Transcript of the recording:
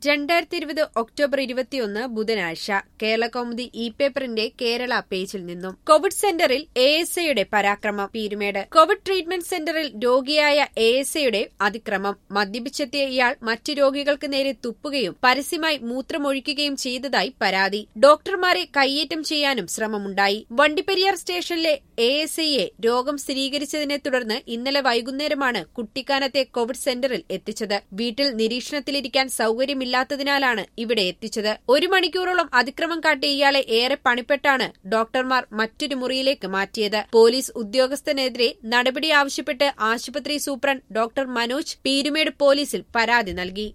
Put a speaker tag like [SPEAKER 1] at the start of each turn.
[SPEAKER 1] രണ്ടായിരത്തി ഇരുപത് ഒക്ടോബർ ഇരുപത്തിയൊന്ന് ബുധനാഴ്ച കേരള കൗമുദി ഇ പേപ്പറിന്റെ കേരള പേജിൽ നിന്നും കോവിഡ് സെന്ററിൽ എ എസ് ഐയുടെ പരാക്രമം പീരുമേട് കോവിഡ് ട്രീറ്റ്മെന്റ് സെന്ററിൽ രോഗിയായ എ എസ് ഐയുടെ അതിക്രമം മദ്യപിച്ചെത്തിയ ഇയാൾ മറ്റു രോഗികൾക്ക് നേരെ തുപ്പുകയും പരസ്യമായി മൂത്രമൊഴിക്കുകയും ചെയ്തതായി പരാതി ഡോക്ടർമാരെ കയ്യേറ്റം ചെയ്യാനും ശ്രമമുണ്ടായി വണ്ടിപ്പെരിയാർ സ്റ്റേഷനിലെ എ എസ് ഐയെ രോഗം സ്ഥിരീകരിച്ചതിനെ തുടർന്ന് ഇന്നലെ വൈകുന്നേരമാണ് കുട്ടിക്കാനത്തെ കോവിഡ് സെന്ററിൽ എത്തിച്ചത് വീട്ടിൽ നിരീക്ഷണത്തിലിരിക്കാൻ സൌകര്യമില്ലാത്തതിനാലാണ് ഇവിടെ എത്തിച്ചത് ഒരു മണിക്കൂറോളം അതിക്രമം കാട്ടിയ ഇയാളെ ഏറെ പണിപ്പെട്ടാണ് ഡോക്ടർമാർ മറ്റൊരു മുറിയിലേക്ക് മാറ്റിയത് പോലീസ് ഉദ്യോഗസ്ഥനെതിരെ നടപടി ആവശ്യപ്പെട്ട് ആശുപത്രി സൂപ്രണ്ട് ഡോക്ടർ മനോജ് പീരുമേട് പോലീസിൽ പരാതി നൽകി